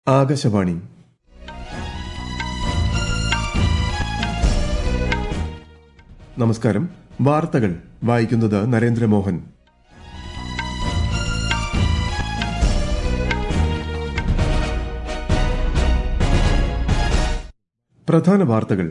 ആകാശവാണി നമസ്കാരം വാർത്തകൾ വായിക്കുന്നത് നരേന്ദ്രമോഹൻ പ്രധാന വാർത്തകൾ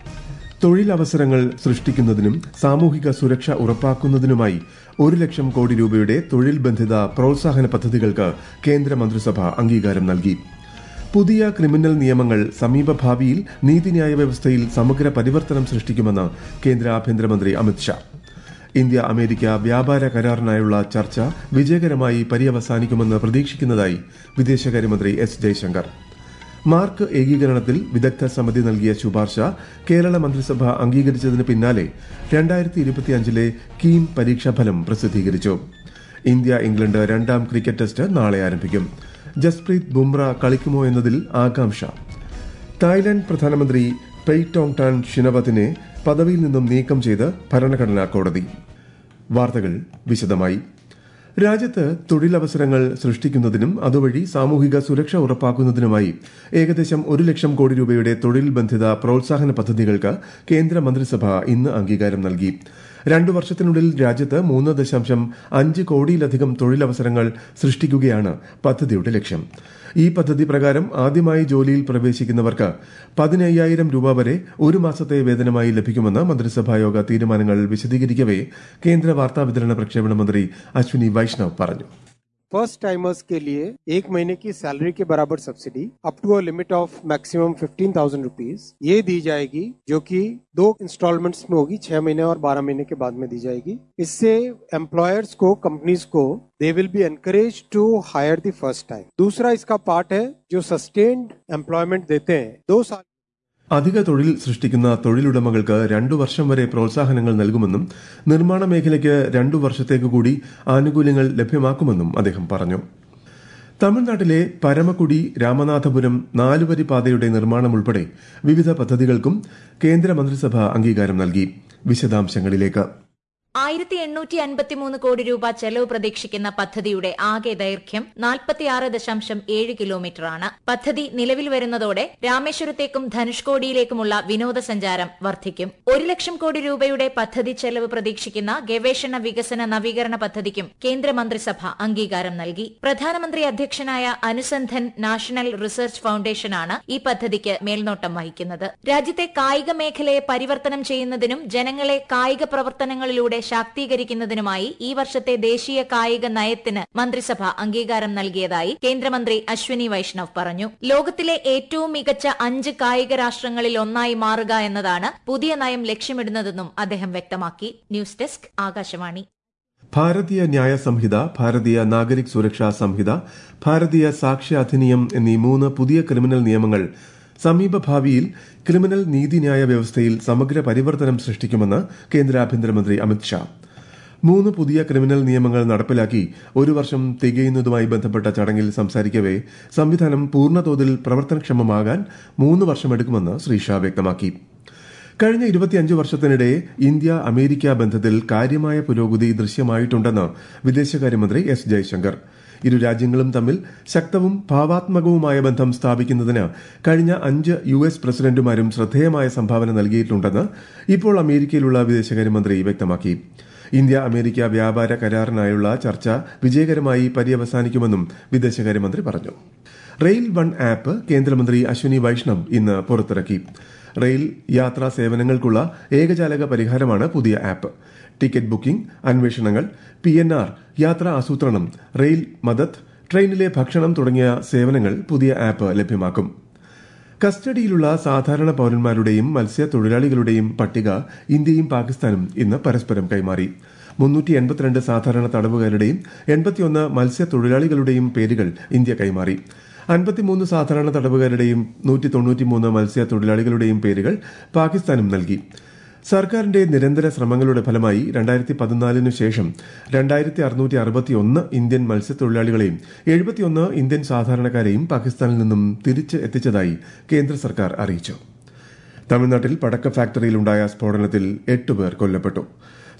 തൊഴിലവസരങ്ങൾ സൃഷ്ടിക്കുന്നതിനും സാമൂഹിക സുരക്ഷ ഉറപ്പാക്കുന്നതിനുമായി ഒരു ലക്ഷം കോടി രൂപയുടെ തൊഴിൽ ബന്ധിത പ്രോത്സാഹന പദ്ധതികൾക്ക് കേന്ദ്ര മന്ത്രിസഭ അംഗീകാരം നൽകി പുതിയ ക്രിമിനൽ നിയമങ്ങൾ സമീപഭാവിയിൽ നീതിന്യായ വ്യവസ്ഥയിൽ സമഗ്ര പരിവർത്തനം സൃഷ്ടിക്കുമെന്ന് കേന്ദ്ര ആഭ്യന്തരമന്ത്രി അമിത്ഷാ ഇന്ത്യ അമേരിക്ക വ്യാപാര കരാറിനായുള്ള ചർച്ച വിജയകരമായി പര്യവസാനിക്കുമെന്ന് പ്രതീക്ഷിക്കുന്നതായി വിദേശകാര്യമന്ത്രി എസ് ജയശങ്കർ മാർക്ക് ഏകീകരണത്തിൽ വിദഗ്ധ സമിതി നൽകിയ ശുപാർശ കേരള മന്ത്രിസഭ അംഗീകരിച്ചതിന് പിന്നാലെ രണ്ടായിരത്തി ഇരുപത്തിയഞ്ചിലെ കീം പരീക്ഷാഫലം പ്രസിദ്ധീകരിച്ചു ഇന്ത്യ ഇംഗ്ലണ്ട് രണ്ടാം ക്രിക്കറ്റ് ടെസ്റ്റ് നാളെ ആരംഭിക്കും ജസ്പ്രീത് ബുംറ കളിക്കുമോ എന്നതിൽ ആകാംക്ഷ തായ്ലാന്റ് പ്രധാനമന്ത്രി പെയ്ടോങ് ടാൻ ഷിനവത്തിനെ പദവിയിൽ നിന്നും നീക്കം ചെയ്ത് ഭരണഘടനാ കോടതി വാർത്തകൾ വിശദമായി രാജ്യത്ത് തൊഴിലവസരങ്ങൾ സൃഷ്ടിക്കുന്നതിനും അതുവഴി സാമൂഹിക സുരക്ഷ ഉറപ്പാക്കുന്നതിനുമായി ഏകദേശം ഒരു ലക്ഷം കോടി രൂപയുടെ തൊഴിൽ ബന്ധിത പ്രോത്സാഹന പദ്ധതികൾക്ക് കേന്ദ്ര മന്ത്രിസഭ ഇന്ന് അംഗീകാരം നൽകി രണ്ടു വർഷത്തിനുള്ളിൽ രാജ്യത്ത് മൂന്ന് ദശാംശം അഞ്ച് കോടിയിലധികം തൊഴിലവസരങ്ങൾ സൃഷ്ടിക്കുകയാണ് പദ്ധതിയുടെ ലക്ഷ്യം ഈ പദ്ധതി പ്രകാരം ആദ്യമായി ജോലിയിൽ പ്രവേശിക്കുന്നവർക്ക് പതിനയ്യായിരം രൂപ വരെ ഒരു മാസത്തെ വേതനമായി ലഭിക്കുമെന്ന് മന്ത്രിസഭായോഗ തീരുമാനങ്ങൾ വിശദീകരിക്കവേ കേന്ദ്ര വാർത്താവിതരണ പ്രക്ഷേപണ മന്ത്രി അശ്വിനി വൈഷ്ണവ് പറഞ്ഞു फर्स्ट टाइमर्स के लिए एक महीने की सैलरी के बराबर subsidy up to a limit of maximum fifteen thousand rupees ये दी जाएगी जो कि दो इंस्टॉलमेंट्स में होगी छह महीने और बारह महीने के बाद में दी जाएगी इससे एम्प्लॉयर्स को कंपनीज को they will be encourage to hire the first time दूसरा इसका पार्ट है जो सस्टेन्ड एम्प्लॉयमेंट देते हैं दो साल അധിക തൊഴിൽ സൃഷ്ടിക്കുന്ന തൊഴിലുടമകൾക്ക് രണ്ടു വർഷം വരെ പ്രോത്സാഹനങ്ങൾ നൽകുമെന്നും നിർമ്മാണ മേഖലയ്ക്ക് രണ്ടു വർഷത്തേക്ക് കൂടി ആനുകൂല്യങ്ങൾ ലഭ്യമാക്കുമെന്നും അദ്ദേഹം പറഞ്ഞു തമിഴ്നാട്ടിലെ പരമക്കുടി രാമനാഥപുരം നാലുവരി പാതയുടെ നിർമ്മാണം ഉൾപ്പെടെ വിവിധ പദ്ധതികൾക്കും കേന്ദ്രമന്ത്രിസഭ അംഗീകാരം നൽകി വിശദാംശങ്ങളിലേക്ക് ആയിരത്തി എണ്ണൂറ്റി അൻപത്തിമൂന്ന് കോടി രൂപ ചെലവ് പ്രതീക്ഷിക്കുന്ന പദ്ധതിയുടെ ആകെ ദൈർഘ്യം നാൽപ്പത്തിയാറ് ദശാംശം ഏഴ് കിലോമീറ്ററാണ് പദ്ധതി നിലവിൽ വരുന്നതോടെ രാമേശ്വരത്തേക്കും ധനുഷ്കോടിയിലേക്കുമുള്ള വിനോദസഞ്ചാരം വർദ്ധിക്കും ഒരു ലക്ഷം കോടി രൂപയുടെ പദ്ധതി ചെലവ് പ്രതീക്ഷിക്കുന്ന ഗവേഷണ വികസന നവീകരണ പദ്ധതിക്കും കേന്ദ്രമന്ത്രിസഭ അംഗീകാരം നൽകി പ്രധാനമന്ത്രി അധ്യക്ഷനായ അനുസന്ധൻ നാഷണൽ റിസർച്ച് ഫൌണ്ടേഷനാണ് ഈ പദ്ധതിക്ക് മേൽനോട്ടം വഹിക്കുന്നത് രാജ്യത്തെ കായിക മേഖലയെ പരിവർത്തനം ചെയ്യുന്നതിനും ജനങ്ങളെ കായിക പ്രവർത്തനങ്ങളിലൂടെ ശാക്തീകരിക്കുന്നതിനുമായി ഈ വർഷത്തെ ദേശീയ കായിക നയത്തിന് മന്ത്രിസഭ അംഗീകാരം നൽകിയതായി കേന്ദ്രമന്ത്രി അശ്വിനി വൈഷ്ണവ് പറഞ്ഞു ലോകത്തിലെ ഏറ്റവും മികച്ച അഞ്ച് കായിക രാഷ്ട്രങ്ങളിൽ ഒന്നായി മാറുക എന്നതാണ് പുതിയ നയം ലക്ഷ്യമിടുന്നതെന്നും അദ്ദേഹം വ്യക്തമാക്കി ന്യൂസ് ഡെസ്ക് ആകാശവാണി ഭാരതീയ ന്യായ സംഹിത ഭാരതീയ നാഗരിക് സുരക്ഷാ സംഹിത ഭാരതീയ സാക്ഷ്യ അധിനിയം എന്നീ മൂന്ന് പുതിയ ക്രിമിനൽ നിയമങ്ങൾ സമീപഭാവിയിൽ ക്രിമിനൽ നീതിന്യായ വ്യവസ്ഥയിൽ സമഗ്ര പരിവർത്തനം സൃഷ്ടിക്കുമെന്ന് കേന്ദ്ര ആഭ്യന്തരമന്ത്രി അമിത്ഷാ മൂന്ന് പുതിയ ക്രിമിനൽ നിയമങ്ങൾ നടപ്പിലാക്കി ഒരു വർഷം തികയുന്നതുമായി ബന്ധപ്പെട്ട ചടങ്ങിൽ സംസാരിക്കവെ സംവിധാനം പൂർണ്ണതോതിൽ പ്രവർത്തനക്ഷമമാകാൻ മൂന്ന് വർഷമെടുക്കുമെന്ന് ശ്രീ ഷാ വ്യക്തമാക്കി കഴിഞ്ഞ ഇരുപത്തിയഞ്ച് വർഷത്തിനിടെ ഇന്ത്യ അമേരിക്ക ബന്ധത്തിൽ കാര്യമായ പുരോഗതി ദൃശ്യമായിട്ടുണ്ടെന്ന് വിദേശകാര്യമന്ത്രി എസ് ജയശങ്കർ ഇരു രാജ്യങ്ങളും തമ്മിൽ ശക്തവും ഭാവാത്മകവുമായ ബന്ധം സ്ഥാപിക്കുന്നതിന് കഴിഞ്ഞ അഞ്ച് യു എസ് പ്രസിഡന്റുമാരും ശ്രദ്ധേയമായ സംഭാവന നൽകിയിട്ടുണ്ടെന്ന് ഇപ്പോൾ അമേരിക്കയിലുള്ള വിദേശകാര്യമന്ത്രി വ്യക്തമാക്കി ഇന്ത്യ അമേരിക്ക വ്യാപാര കരാറിനായുള്ള ചർച്ച വിജയകരമായി പര്യവസാനിക്കുമെന്നും വിദേശകാര്യമന്ത്രി പറഞ്ഞു റെയിൽ വൺ ആപ്പ് കേന്ദ്രമന്ത്രി അശ്വിനി വൈഷ്ണവ് ഇന്ന് പുറത്തിറക്കി റെയിൽ യാത്രാ സേവനങ്ങൾക്കുള്ള ഏകജാലക പരിഹാരമാണ് പുതിയ ആപ്പ് ടിക്കറ്റ് ബുക്കിംഗ് അന്വേഷണങ്ങൾ പി എൻ ആർ യാത്രാ ആസൂത്രണം റെയിൽ മദത് ട്രെയിനിലെ ഭക്ഷണം തുടങ്ങിയ സേവനങ്ങൾ പുതിയ ആപ്പ് ലഭ്യമാക്കും കസ്റ്റഡിയിലുള്ള സാധാരണ പൌരന്മാരുടെയും മത്സ്യത്തൊഴിലാളികളുടെയും പട്ടിക ഇന്ത്യയും പാകിസ്ഥാനും ഇന്ന് പരസ്പരം കൈമാറി മുന്നൂറ്റി എൺപത്തിരണ്ട് സാധാരണ തടവുകാരുടെയും എൺപത്തിയൊന്ന് മത്സ്യത്തൊഴിലാളികളുടെയും പേരുകൾ ഇന്ത്യ കൈമാറി അൻപത്തിമൂന്ന് സാധാരണ തടവുകാരുടെയും നൂറ്റി തൊണ്ണൂറ്റിമൂന്ന് മത്സ്യത്തൊഴിലാളികളുടെയും പേരുകൾ പാകിസ്ഥാനും നൽകി സർക്കാരിന്റെ നിരന്തര ശ്രമങ്ങളുടെ ഫലമായി രണ്ടായിരത്തി പതിനാലിനു ശേഷം രണ്ടായിരത്തി അറുന്നൂറ്റി അറുപത്തിയൊന്ന് ഇന്ത്യൻ മത്സ്യത്തൊഴിലാളികളെയും എഴുപത്തിയൊന്ന് ഇന്ത്യൻ സാധാരണക്കാരെയും പാകിസ്ഥാനിൽ നിന്നും തിരിച്ച് എത്തിച്ചതായി കേന്ദ്ര സർക്കാർ അറിയിച്ചു തമിഴ്നാട്ടിൽ പടക്ക ഫാക്ടറിയിലുണ്ടായ സ്ഫോടനത്തിൽ എട്ടുപേർ കൊല്ലപ്പെട്ടു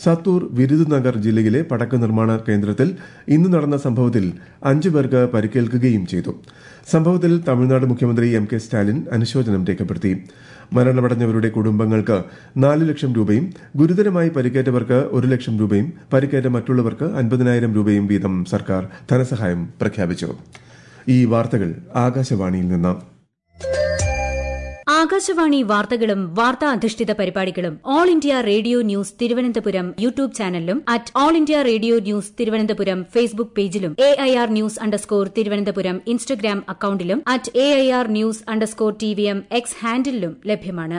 സത്തൂർ വിരുദുനഗർ ജില്ലയിലെ പടക്ക നിർമ്മാണ കേന്ദ്രത്തിൽ ഇന്ന് നടന്ന സംഭവത്തിൽ അഞ്ചു പേർക്ക് പരിക്കേൽക്കുകയും ചെയ്തു സംഭവത്തിൽ തമിഴ്നാട് മുഖ്യമന്ത്രി എം കെ സ്റ്റാലിൻ അനുശോചനം രേഖപ്പെടുത്തി മരണമടഞ്ഞവരുടെ കുടുംബങ്ങൾക്ക് നാല് ലക്ഷം രൂപയും ഗുരുതരമായി പരിക്കേറ്റവർക്ക് ഒരു ലക്ഷം രൂപയും പരിക്കേറ്റ മറ്റുള്ളവർക്ക് അൻപതിനായിരം രൂപയും വീതം സർക്കാർ ധനസഹായം പ്രഖ്യാപിച്ചു ഈ വാർത്തകൾ ആകാശവാണിയിൽ നിന്ന് ആകാശവാണി വാർത്തകളും വാർത്താ അധിഷ്ഠിത പരിപാടികളും All India Radio News Thiruvananthapuram YouTube ചാനലിലും at All India Radio News Thiruvananthapuram Facebook പേജിലും A I R news underscore Thiruvananthapuram Instagram അക്കൌണ്ടിലും at A I R news underscore T V M X ഹാൻഡിലും ലഭ്യമാണ്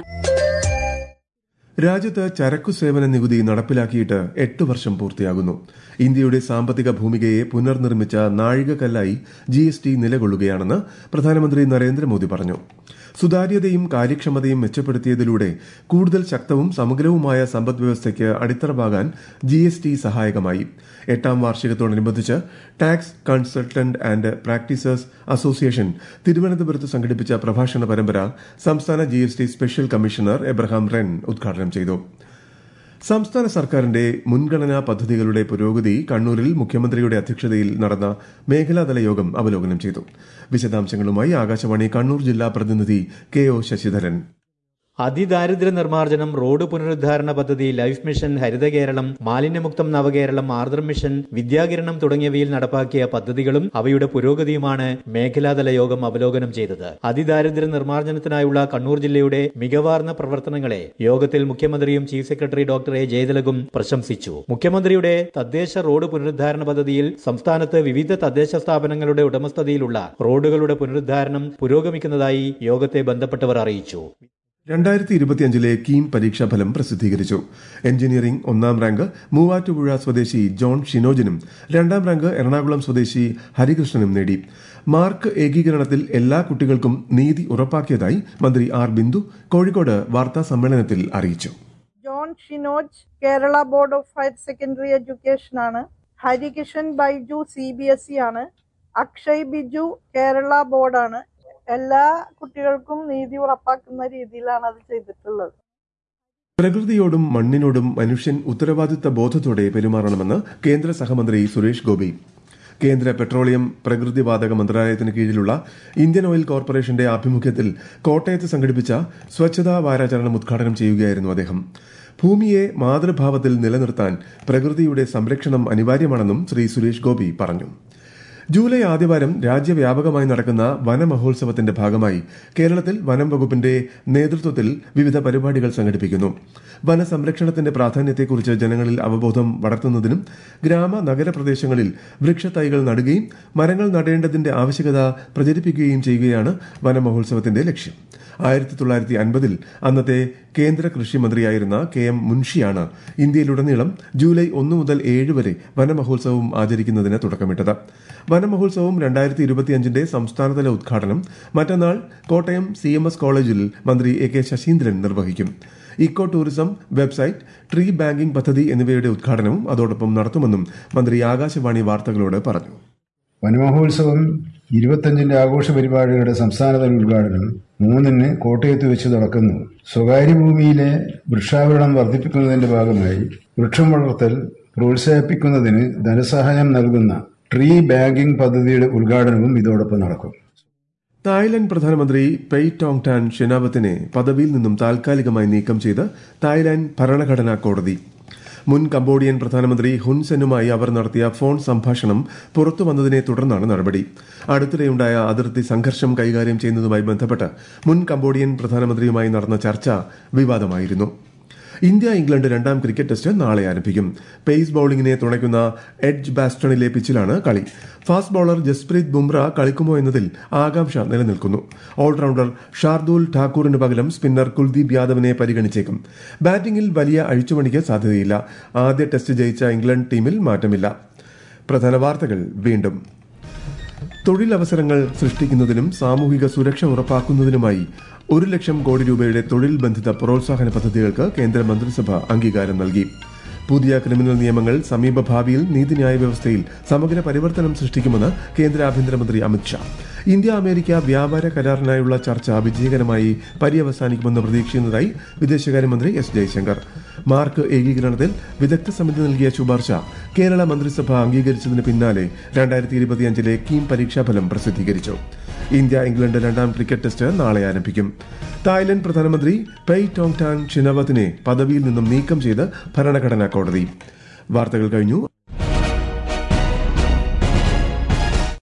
രാജ്യത്ത് ചരക്കു സേവന നികുതി നടപ്പിലാക്കിയിട്ട് എട്ട് വർഷം പൂർത്തിയാകുന്നു ഇന്ത്യയുടെ സാമ്പത്തിക ഭൂമികയെ പുനർനിർമ്മിച്ച നാഴികക്കല്ലായി ജി എസ് ടി നിലകൊള്ളുകയാണെന്ന് പ്രധാനമന്ത്രി നരേന്ദ്രമോദി പറഞ്ഞു സുതാര്യതയും കാര്യക്ഷമതയും മെച്ചപ്പെടുത്തിയതിലൂടെ കൂടുതൽ ശക്തവും സമഗ്രവുമായ സമ്പദ്വ്യവസ്ഥയ്ക്ക് അടിത്തറവാകാൻ ജി എസ് ടി സഹായകമായി എട്ടാം വാർഷികത്തോടനുബന്ധിച്ച് tax consultant and practisers association തിരുവനന്തപുരത്ത് സംഘടിപ്പിച്ച പ്രഭാഷണ പരമ്പര സംസ്ഥാന G S T special commissioner Abraham Ren ഉദ്ഘാടനം ചെയ്തു സംസ്ഥാന സർക്കാരിന്റെ മുൻഗണനാ പദ്ധതികളുടെ പുരോഗതി കണ്ണൂരിൽ മുഖ്യമന്ത്രിയുടെ അധ്യക്ഷതയിൽ നടന്ന മേഖലാതല യോഗം അവലോകനം ചെയ്തു വിശദാംശങ്ങളുമായി ആകാശവാണി കണ്ണൂർ ജില്ലാ പ്രതിനിധി കെ ഒ ശശിധരൻ അതിദാരിദ്ര്യ നിർമ്മാർജ്ജനം റോഡ് പുനരുദ്ധാരണ പദ്ധതി ലൈഫ് മിഷൻ ഹരിത കേരളം മാലിന്യമുക്തം നവകേരളം ആർദ്രം മിഷൻ വിദ്യാകിരണം തുടങ്ങിയവയിൽ നടപ്പാക്കിയ പദ്ധതികളും അവയുടെ പുരോഗതിയുമാണ് മേഖലാതല യോഗം അവലോകനം ചെയ്തത് അതിദാരിദ്ര്യ നിർമ്മാർജ്ജനത്തിനായുള്ള കണ്ണൂർ ജില്ലയുടെ മികവാർന്ന പ്രവർത്തനങ്ങളെ യോഗത്തിൽ മുഖ്യമന്ത്രിയും ചീഫ് സെക്രട്ടറി ഡോക്ടർ എ ജയതിലകും പ്രശംസിച്ചു മുഖ്യമന്ത്രിയുടെ തദ്ദേശ റോഡ് പുനരുദ്ധാരണ പദ്ധതിയിൽ സംസ്ഥാനത്ത് വിവിധ തദ്ദേശ സ്ഥാപനങ്ങളുടെ ഉടമസ്ഥതയിലുള്ള റോഡുകളുടെ പുനരുദ്ധാരണം പുരോഗമിക്കുന്നതായി യോഗത്തെ ബന്ധപ്പെട്ടവർ അറിയിച്ചു രണ്ടായിരത്തി ഇരുപത്തിയഞ്ചിലെ കീം പരീക്ഷാഫലം പ്രസിദ്ധീകരിച്ചു എഞ്ചിനീയറിംഗ് ഒന്നാം റാങ്ക് മൂവാറ്റുപുഴ സ്വദേശി ജോൺ ഷിനോജിനും രണ്ടാം റാങ്ക് എറണാകുളം സ്വദേശി ഹരികൃഷ്ണനും നേടി മാർക്ക് ഏകീകരണത്തിൽ എല്ലാ കുട്ടികൾക്കും നീതി ഉറപ്പാക്കിയതായി മന്ത്രി ആർ ബിന്ദു കോഴിക്കോട് വാർത്താ സമ്മേളനത്തിൽ അറിയിച്ചു John Shinoj Kerala board of higher secondary education ആണ് Harikishan Baiju C B S E ആണ് അക്ഷയ് ബിജു കേരള ബോർഡാണ് എല്ലാ കുട്ടികൾക്കും നീതി ഉറപ്പാക്കുന്ന രീതിയിലാണ് അത് ചെയ്തിട്ടുള്ളത് പ്രകൃതിയോടും മണ്ണിനോടും മനുഷ്യൻ ഉത്തരവാദിത്ത ബോധത്തോടെ പെരുമാറണമെന്ന് കേന്ദ്ര സഹമന്ത്രി സുരേഷ് ഗോപി കേന്ദ്ര പെട്രോളിയം പ്രകൃതിവാതക മന്ത്രാലയത്തിന് കീഴിലുള്ള ഇന്ത്യൻ ഓയിൽ കോർപ്പറേഷന്റെ ആഭിമുഖ്യത്തിൽ കോട്ടയത്ത് സംഘടിപ്പിച്ച സ്വച്ഛതാ വാരാചരണം ഉദ്ഘാടനം ചെയ്യുകയായിരുന്നു അദ്ദേഹം ഭൂമിയെ മാതൃഭാവത്തിൽ നിലനിർത്താൻ പ്രകൃതിയുടെ സംരക്ഷണം അനിവാര്യമാണെന്നും ശ്രീ സുരേഷ് ഗോപി പറഞ്ഞു ജൂലൈ ആദ്യവാരം രാജ്യവ്യാപകമായി നടക്കുന്ന വനമഹോത്സവത്തിന്റെ ഭാഗമായി കേരളത്തിൽ വനം വകുപ്പിന്റെ നേതൃത്വത്തിൽ വിവിധ പരിപാടികൾ സംഘടിപ്പിക്കുന്നു വനസംരക്ഷണത്തിന്റെ പ്രാധാന്യത്തെക്കുറിച്ച് ജനങ്ങളിൽ അവബോധം വളർത്തുന്നതിനും ഗ്രാമ നഗര പ്രദേശങ്ങളിൽ വൃക്ഷത്തൈകൾ നടുകയും മരങ്ങൾ നടേണ്ടതിന്റെ ആവശ്യകത പ്രചരിപ്പിക്കുകയും ചെയ്യുകയാണ് വനമഹോത്സവത്തിന്റെ ലക്ഷ്യം ആയിരത്തി തൊള്ളായിരത്തി അൻപതിൽ അന്നത്തെ കേന്ദ്ര കൃഷി മന്ത്രിയായിരുന്ന കെ എം മുൻഷിയാണ് ഇന്ത്യയിലുടനീളം ജൂലൈ ഒന്ന് മുതൽ ഏഴ് വരെ വനമഹോത്സവം ആചരിക്കുന്നതിന് തുടക്കമിട്ടത് വനമഹോത്സവം രണ്ടായിരത്തി ഇരുപത്തിയഞ്ചിന്റെ സംസ്ഥാനതല ഉദ്ഘാടനം മറ്റന്നാൾ കോട്ടയം സി എം എസ് കോളേജിൽ മന്ത്രി എ കെ ശശീന്ദ്രൻ നിർവഹിക്കും eco tourism website tree banking പദ്ധതി എന്നിവയുടെ ഉദ്ഘാടനവും അതോടൊപ്പം നടത്തുമെന്നും മന്ത്രി ആകാശവാണി വാർത്തകളോട് പറഞ്ഞു വനമഹോത്സവം ഇരുപത്തഞ്ചിന്റെ ആഘോഷ പരിപാടികളുടെ സംസ്ഥാനതല ഉദ്ഘാടനം മൂന്നിന് കോട്ടയത്ത് വെച്ച് നടക്കുന്നു സ്വകാര്യ ഭൂമിയിലെ വൃക്ഷാവരണം വർദ്ധിപ്പിക്കുന്നതിന്റെ ഭാഗമായി വൃക്ഷം വളർത്തൽ പ്രോത്സാഹിപ്പിക്കുന്നതിന് ധനസഹായം നൽകുന്ന ട്രീ ബാങ്കിംഗ് പദ്ധതിയുടെ ഉദ്ഘാടനവും ഇതോടൊപ്പം നടക്കും തായ്ലൻഡ് പ്രധാനമന്ത്രി പെയ് ടോങ് ടാൻ ഷെനാവത്തിനെ പദവിയിൽ നിന്നും താൽക്കാലികമായി നീക്കം ചെയ്ത് തായ്ലാന്റ് ഭരണഘടനാ കോടതി മുൻ കംബോഡിയൻ പ്രധാനമന്ത്രി ഹുൻസെനുമായി അവർ നടത്തിയ ഫോൺ സംഭാഷണം പുറത്തുവന്നതിനെ തുടർന്നാണ് നടപടി അടുത്തിടെയുണ്ടായ അതിർത്തി സംഘർഷം കൈകാര്യം ചെയ്യുന്നതുമായി ബന്ധപ്പെട്ട് മുൻ കംബോഡിയൻ പ്രധാനമന്ത്രിയുമായി നടന്ന ചർച്ച വിവാദമായിരുന്നു ഇന്ത്യ ഇംഗ്ലണ്ട് രണ്ടാം ക്രിക്കറ്റ് ടെസ്റ്റ് നാളെ ആരംഭിക്കും പേസ് ബൌളിംഗിനെ തുണയ്ക്കുന്ന എഡ്ജ് ബാസ്റ്റണിലെ പിച്ചിലാണ് കളി ഫാസ്റ്റ് ബൌളർ ജസ്പ്രീത് ബുംറ കളിക്കുമോ എന്നതിൽ ആകാംക്ഷ നിലനിൽക്കുന്നു ഓൾറൌണ്ടർ ഷാർദൂൽ ഠാക്കൂറിന് പകരം സ്പിന്നർ കുൽദീപ് യാദവിനെ പരിഗണിച്ചേക്കും ബാറ്റിംഗിൽ വലിയ അഴിച്ചുപണിക്ക് സാധ്യതയില്ല ആദ്യ ടെസ്റ്റ് ജയിച്ച ഇംഗ്ലണ്ട് ടീമിൽ മാറ്റമില്ല പ്രധാന വാർത്തകൾ വീണ്ടും തൊഴിലവസരങ്ങൾ സൃഷ്ടിക്കുന്നതിനും സാമൂഹിക സുരക്ഷ ഉറപ്പാക്കുന്നതിനുമായി ഒരു ലക്ഷം കോടി രൂപയുടെ തൊഴിൽ ബന്ധിത പ്രോത്സാഹന പദ്ധതികൾക്ക് കേന്ദ്ര മന്ത്രിസഭ അംഗീകാരം നൽകി പുതിയ ക്രിമിനൽ നിയമങ്ങൾ സമീപഭാവിയിൽ നീതിന്യായ വ്യവസ്ഥയിൽ സമഗ്ര പരിവർത്തനം സൃഷ്ടിക്കുമെന്ന് കേന്ദ്ര ആഭ്യന്തരമന്ത്രി അമിത്ഷാ ഇന്ത്യ അമേരിക്ക വ്യാപാര കരാറിനായുള്ള ചർച്ച വിജയകരമായി പര്യവസാനിക്കുമെന്ന് പ്രതീക്ഷിക്കുന്നതായി വിദേശകാര്യമന്ത്രി എസ് ജയശങ്കർ മാർക്ക് ഏകീകരണത്തിൽ വിദഗ്ധ സമിതി നൽകിയ ശുപാർശ കേരള മന്ത്രിസഭ അംഗീകരിച്ചതിന് പിന്നാലെ രണ്ടായിരത്തി ഇരുപത്തിയഞ്ചിലെ കീം പരീക്ഷാഫലം പ്രസിദ്ധീകരിച്ചു ഇന്ത്യ ഇംഗ്ലണ്ട് രണ്ടാം ക്രിക്കറ്റ് ടെസ്റ്റ് നാളെ ആരംഭിക്കും തായ്ലൻഡ് പ്രധാനമന്ത്രി പെയ് ടോങ് ടാൻ ഷിനവത്തിനെ പദവിയിൽ നിന്നും നീക്കം ചെയ്ത് ഭരണഘടനാ കോടതി വാർത്തകൾ കഴിഞ്ഞു